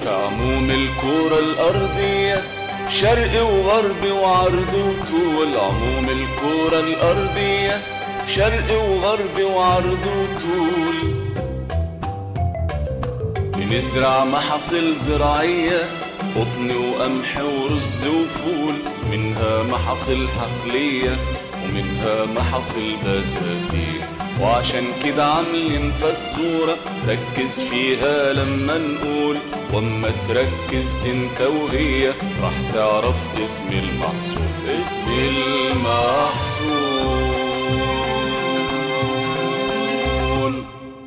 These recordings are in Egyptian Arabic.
كعموم الكرة الأرضية شرق وغرب وعرض وطول عموم الكرة الأرضية شرق وغرب وعرض وطول بنزرع محاصيل زراعية قطن وقمح ورز وفول منها محاصيل حقلية ومنها محاصيل بساتين وعشان كده عاملين فزورة ركز فيها لما نقول واما تركز انت وهي راح تعرف اسم المحصول اسم المحصول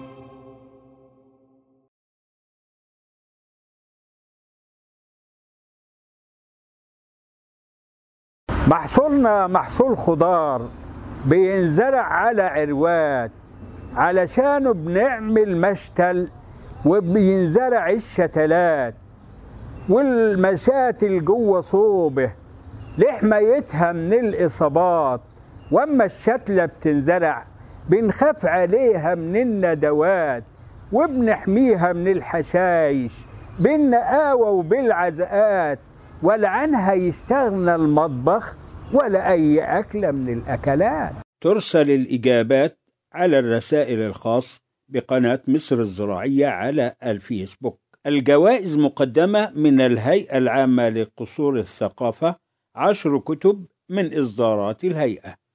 محصولنا محصول خضار بينزرع على عروات علشانه بنعمل مشتل وبينزرع الشتلات والمشاتل جوه صوبه لحمايتها من الإصابات وأما الشتلة بتنزرع بنخاف عليها من الندوات وبنحميها من الحشايش بالنقاوة وبالعزقات ولا عنها يستغنى المطبخ ولا أي أكلة من الأكلات ترسل الإجابات على الرسائل الخاص بقناة مصر الزراعية على الفيسبوك الجوائز مقدمة من الهيئة العامة لقصور الثقافة عشر كتب من إصدارات الهيئة